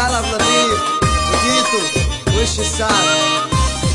على ابو لطيف وتيتو وش السعد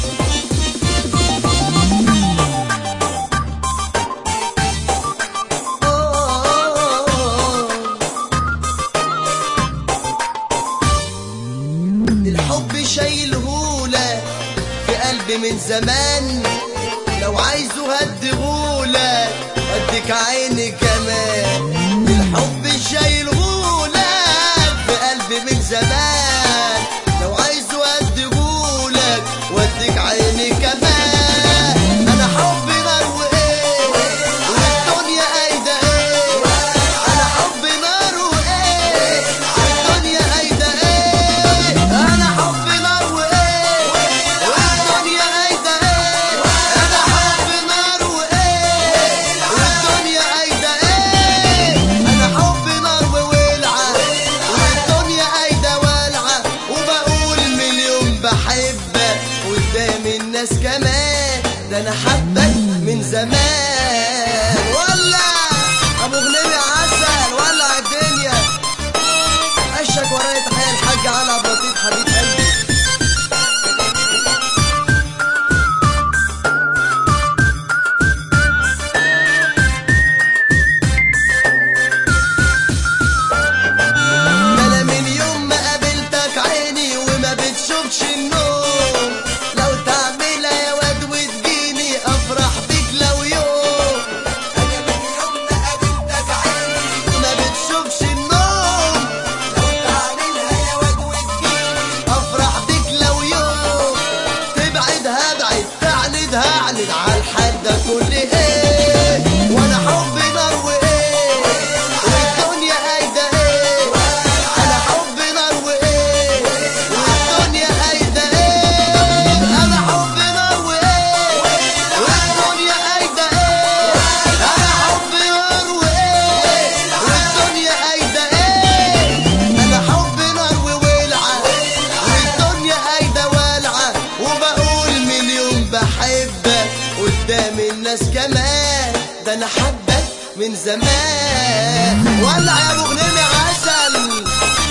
الحب شايلهولك في قلبي من زمان لو عايزه هديهولك اديك عيني كمان الحب شايلهولك في قلبي من زمان لو عايزه هديهولك واديك عيني كمان انا حبي نار وايه والدنيا قايده ايه انا حبي نار وايه والدنيا قايده ايه انا حبي نار وايه والدنيا قايده ايه انا حبي نار وايه والدنيا قايده ايه انا حبي نار وولعه والدنيا قايده والعه وبقول مليون بحبك قدام الناس كمان ده انا حبك من زمان ولا ابو غنيمي عسل ولع الدنيا عشك ورايا تحية الحاج علي عبد اللطيف حبيب قلبي ده انا من يوم ما قابلتك عيني وما بتشوفش النوم لو تعملها يا واد وتجيني افرح بيك لو يوم انا من يوم ما قابلتك عيني وما بتشوفش النوم لو تعملها يا واد وتجيني افرح بيك لو يوم تبعد هبعد تعند هعند على الحال ده كل ايه وانا حبي نار وايه والدنيا قايده ايه انا حبي نار وايه والدنيا قايده ايه انا حبي نار وايه والدنيا قايده ايه انا حبي نار وايه والدنيا قايده ايه انا حبي نار وولعه والدنيا قايده والعه وبقول مليون بحبك قدام الناس كمان ده انا حبك من زمان ولع يا ابو غنيمي عسل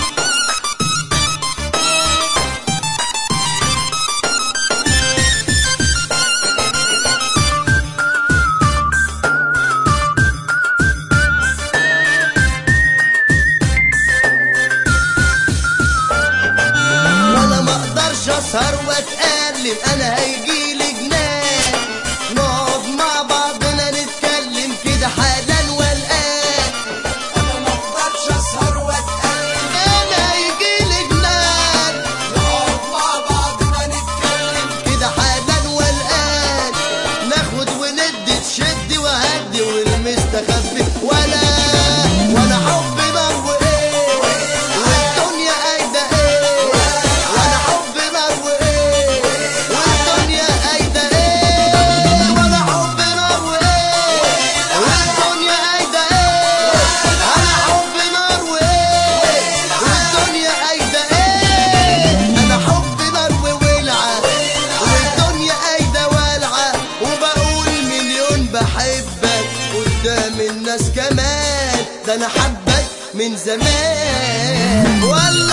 وانا ما اقدرش اسهر واتألم انا هيجيلي جنان نقعد مع بعضنا نتكلم كده حالا والان انا ما اقدرش اسهر واتألم انا هيجيلي جنان نقعد مع بعضنا نتكلم كده حالا والان ناخد وندي تشد وهدي والمستخبي ولا وانا حبي نار وايه والدنيا قايده ايه وانا حبي نار وايه والدنيا قايده ايه وانا حبي نار وايه والدنيا قايده ايه انا حبي نار وايه والدنيا قايده ايه انا حبي نار وولعه والدنيا قايده والعه وبقول مليون بحبك قدام الناس كمان ده انا حبك من زمان والله